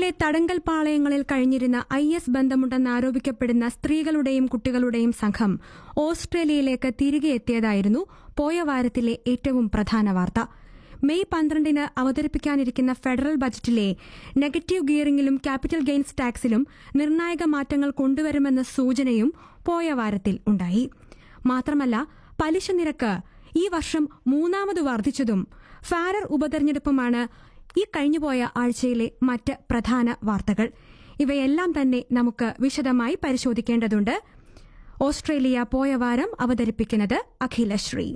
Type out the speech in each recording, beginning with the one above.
ഇന്ത്യയിലെ തടങ്കൽ പാളയങ്ങളിൽ കഴിഞ്ഞിരുന്ന I S ബന്ധമുണ്ടെന്ന് ആരോപിക്കപ്പെടുന്ന സ്ത്രീകളുടെയും കുട്ടികളുടെയും സംഘം ഓസ്ട്രേലിയയിലേക്ക് തിരികെ എത്തിയതായിരുന്നു പോയ വാരത്തിലെ ഏറ്റവും പ്രധാന വാർത്ത മെയ് പന്ത്രണ്ടിന് അവതരിപ്പിക്കാനിരിക്കുന്ന ഫെഡറൽ ബജറ്റിലെ നെഗറ്റീവ് ഗിയറിംഗിലും ക്യാപിറ്റൽ ഗെയിൻസ് ടാക്സിലും നിർണായക മാറ്റങ്ങൾ കൊണ്ടുവരുമെന്ന സൂചനയും പോയ വാരത്തിൽ ഉണ്ടായി മാത്രമല്ല പലിശ നിരക്ക് ഈ വർഷം മൂന്നാമത് വർദ്ധിച്ചതും ഫാരർ ഉപതെരഞ്ഞെടുപ്പുമാണ് ഈ കഴിഞ്ഞുപോയ ആഴ്ചയിലെ മറ്റ് പ്രധാന വാർത്തകൾ ഇവയെല്ലാം തന്നെ നമുക്ക് വിശദമായി പരിശോധിക്കേണ്ടതുണ്ട് ഓസ്ട്രേലിയ പോയ വാരം അവതരിപ്പിക്കുന്നത് അഖിലശ്രീ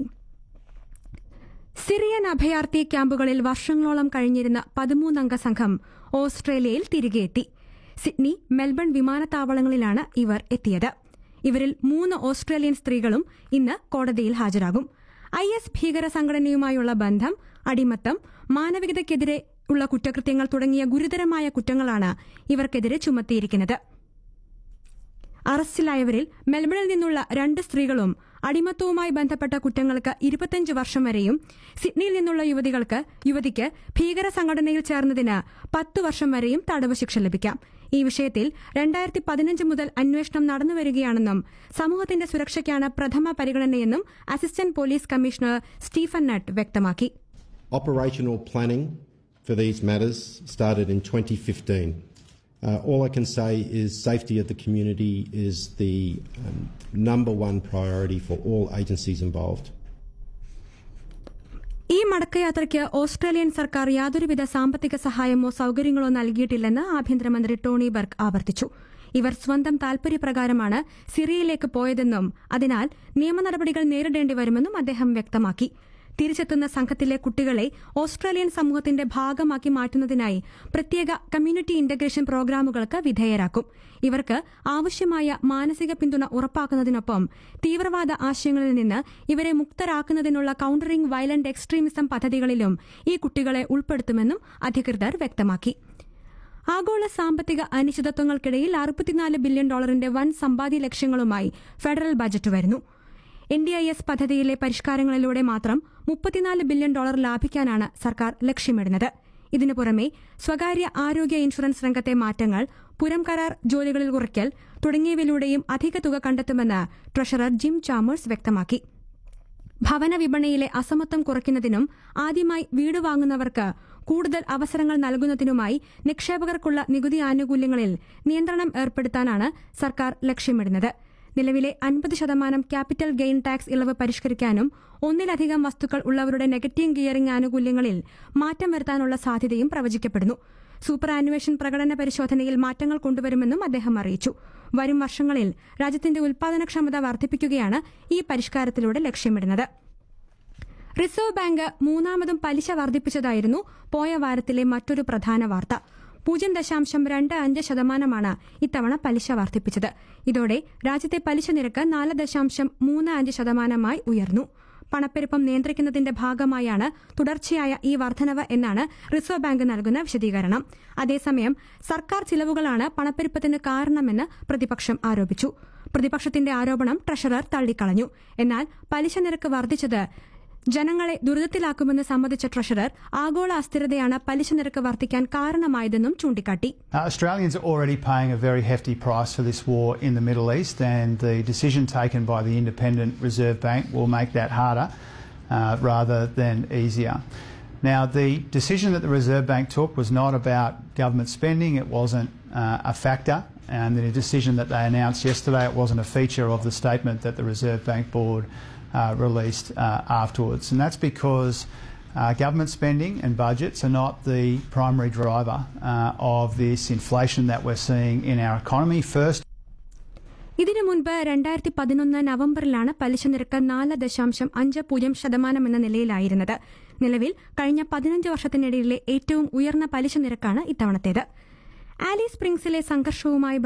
സിറിയൻ അഭയാർത്ഥി ക്യാമ്പുകളിൽ വർഷങ്ങളോളം കഴിഞ്ഞിരുന്ന പതിമൂന്നംഗ സംഘം ഓസ്ട്രേലിയയിൽ തിരികെ എത്തി സിഡ്നി മെൽബൺ വിമാനത്താവളങ്ങളിലാണ് ഇവർ എത്തിയത് ഇവരിൽ മൂന്ന് ഓസ്ട്രേലിയൻ സ്ത്രീകളും ഇന്ന് കോടതിയിൽ ഹാജരാകും ഐ എസ് ഭീകര സംഘടനയുമായുള്ള ബന്ധം അടിമത്തം മാനവികതയ്ക്കെതിരെ ഉള്ള കുറ്റകൃത്യങ്ങൾ തുടങ്ങിയ ഗുരുതരമായ കുറ്റങ്ങളാണ് ഇവർക്കെതിരെ ചുമത്തിയിരിക്കുന്നത് അറസ്റ്റിലായവരിൽ മെൽബണിൽ നിന്നുള്ള രണ്ട് സ്ത്രീകളും അടിമത്തവുമായി ബന്ധപ്പെട്ട കുറ്റങ്ങൾക്ക് ഇരുപത്തിയഞ്ച് വർഷം വരെയും സിഡ്നിയിൽ നിന്നുള്ള യുവതികൾക്ക് യുവതിക്ക് ഭീകര സംഘടനയിൽ ചേർന്നതിന് പത്തു വർഷം വരെയും തടവ് ശിക്ഷ ലഭിക്കാം ഈ വിഷയത്തിൽ രണ്ടായിരത്തി പതിനഞ്ച് മുതൽ അന്വേഷണം നടന്നുവരികയാണെന്നും സമൂഹത്തിന്റെ സുരക്ഷയ്ക്കാണ് പ്രഥമ പരിഗണനയെന്നും assistant police commissioner Stephen Nutt വ്യക്തമാക്കി Operational planning for these matters started in 2015. Uh, all I can say is safety of the community is the um, number one priority for all agencies involved. ഈ മടക്കയാത്രയ്ക്ക് Australian സർക്കാർ യാതൊരുവിധ സാമ്പത്തിക സഹായമോ സൌകര്യങ്ങളോ നൽകിയിട്ടില്ലെന്ന് ആഭ്യന്തരമന്ത്രി Tony ബർഗ് ആവർത്തിച്ചു ഇവർ സ്വന്തം താൽപര്യപ്രകാരമാണ് സിറിയയിലേക്ക് പോയതെന്നും അതിനാൽ നിയമ നടപടികൾ നേരിടേണ്ടി വരുമെന്നും അദ്ദേഹം വ്യക്തമാക്കി തിരിച്ചെത്തുന്ന സംഘത്തിലെ കുട്ടികളെ ഓസ്ട്രേലിയൻ സമൂഹത്തിന്റെ ഭാഗമാക്കി മാറ്റുന്നതിനായി പ്രത്യേക കമ്മ്യൂണിറ്റി ഇന്റഗ്രേഷൻ പ്രോഗ്രാമുകൾക്ക് വിധേയരാക്കും ഇവർക്ക് ആവശ്യമായ മാനസിക പിന്തുണ ഉറപ്പാക്കുന്നതിനൊപ്പം തീവ്രവാദ ആശയങ്ങളിൽ നിന്ന് ഇവരെ മുക്തരാക്കുന്നതിനുള്ള കൌണ്ടറിംഗ് വയലന്റ് എക്സ്ട്രീമിസം പദ്ധതികളിലും ഈ കുട്ടികളെ ഉൾപ്പെടുത്തുമെന്നും അധികൃതർ വ്യക്തമാക്കി ആഗോള സാമ്പത്തിക അനിശ്ചിതത്വങ്ങൾക്കിടയിൽ അറുപത്തിനാല് ബില്യൺ ഡോളറിന്റെ വൻ സമ്പാദ്യ ലക്ഷ്യങ്ങളുമായി ഫെഡറൽ ബജറ്റ് വരുന്നു എൻ ഡി ഐ എസ് പദ്ധതിയിലെ പരിഷ്കാരങ്ങളിലൂടെ മാത്രം മുപ്പത്തിനാല് ബില്യൺ ഡോളർ ലാഭിക്കാനാണ് സർക്കാർ ലക്ഷ്യമിടുന്നത് ഇതിനു പുറമെ സ്വകാര്യ ആരോഗ്യ ഇൻഷുറൻസ് രംഗത്തെ മാറ്റങ്ങൾ പുരം കരാർ ജോലികളിൽ കുറയ്ക്കൽ തുടങ്ങിയവയിലൂടെയും അധിക തുക കണ്ടെത്തുമെന്ന് ട്രഷറർ ജിം ചാമേഴ്സ് വ്യക്തമാക്കി ഭവന വിപണിയിലെ അസമത്വം കുറയ്ക്കുന്നതിനും ആദ്യമായി വീട് വാങ്ങുന്നവർക്ക് കൂടുതൽ അവസരങ്ങൾ നൽകുന്നതിനുമായി നിക്ഷേപകർക്കുള്ള നികുതി ആനുകൂല്യങ്ങളിൽ നിയന്ത്രണം ഏർപ്പെടുത്താനാണ് സർക്കാർ ലക്ഷ്യമിടുന്നത് നിലവിലെ അൻപത് ശതമാനം ക്യാപിറ്റൽ ഗെയിൻ ടാക്സ് ഇളവ് പരിഷ്കരിക്കാനും ഒന്നിലധികം വസ്തുക്കൾ ഉള്ളവരുടെ നെഗറ്റീവ് ഗിയറിംഗ് ആനുകൂല്യങ്ങളിൽ മാറ്റം വരുത്താനുള്ള സാധ്യതയും പ്രവചിക്കപ്പെടുന്നു സൂപ്പർ ആനുവേഷൻ പ്രകടന പരിശോധനയിൽ മാറ്റങ്ങൾ കൊണ്ടുവരുമെന്നും അദ്ദേഹം അറിയിച്ചു വരും വർഷങ്ങളിൽ രാജ്യത്തിന്റെ ഉൽപാദനക്ഷമത വർദ്ധിപ്പിക്കുകയാണ് ഈ പരിഷ്കാരത്തിലൂടെ ലക്ഷ്യമിടുന്നത് റിസർവ് ബാങ്ക് മൂന്നാമതും പലിശ വർദ്ധിപ്പിച്ചതായിരുന്നു പോയ വാരത്തിലെ മറ്റൊരു പ്രധാന വാർത്ത പൂജ്യം ദശാംശം രണ്ട് അഞ്ച് ശതമാനമാണ് ഇത്തവണ പലിശ വർദ്ധിപ്പിച്ചത് ഇതോടെ രാജ്യത്തെ പലിശ നിരക്ക് നാല് ദശാംശം മൂന്ന് അഞ്ച് ശതമാനമായി ഉയർന്നു പണപ്പെരുപ്പം നിയന്ത്രിക്കുന്നതിന്റെ ഭാഗമായാണ് തുടർച്ചയായ ഈ വർധനവ് എന്നാണ് റിസർവ് ബാങ്ക് നൽകുന്ന വിശദീകരണം അതേസമയം സർക്കാർ ചിലവുകളാണ് പണപ്പെരുപ്പത്തിന് കാരണമെന്ന് പ്രതിപക്ഷം ആരോപിച്ചു പ്രതിപക്ഷത്തിന്റെ ആരോപണം ട്രഷറർ തള്ളിക്കളഞ്ഞു എന്നാൽ പലിശ നിരക്ക് വർദ്ധിച്ചത് ജനങ്ങളെ ദുരിതത്തിലാക്കുമെന്ന് സമ്മതിച്ച ട്രഷറർ ആഗോള അസ്ഥിരതയാണ് പലിശ നിരക്ക് വർദ്ധിക്കാൻ കാരണമായതെന്നും ചൂണ്ടിക്കാട്ടി Uh, Australians are already paying a very hefty price for this war in the Middle East, and the decision taken by the Independent Reserve Bank will make that harder uh, rather than easier. Now, the decision that the Reserve Bank took was not about government spending, it wasn't uh, a factor, and the decision that they announced yesterday, it wasn't a feature of the statement that the Reserve Bank Board uh, released uh, afterwards. And that's because uh, government spending and budgets are not the primary driver uh, of this inflation that we're seeing in our economy. First, ഇതിനു മുൻപ് രണ്ടായിരത്തി പതിനൊന്ന് നവംബറിലാണ് പലിശ നിരക്ക് നാല് ദശാംശം അഞ്ച് പൂജ്യം ശതമാനം എന്ന നിലയിലായിരുന്നത് നിലവിൽ കഴിഞ്ഞ പതിനഞ്ച് വർഷത്തിനിടയിലെ ഏറ്റവും ഉയർന്ന പലിശ നിരക്കാണ് ഇത്തവണത്തേത് ആലി സ്പ്രിംഗ്സിലെ സംഘർഷവുമായി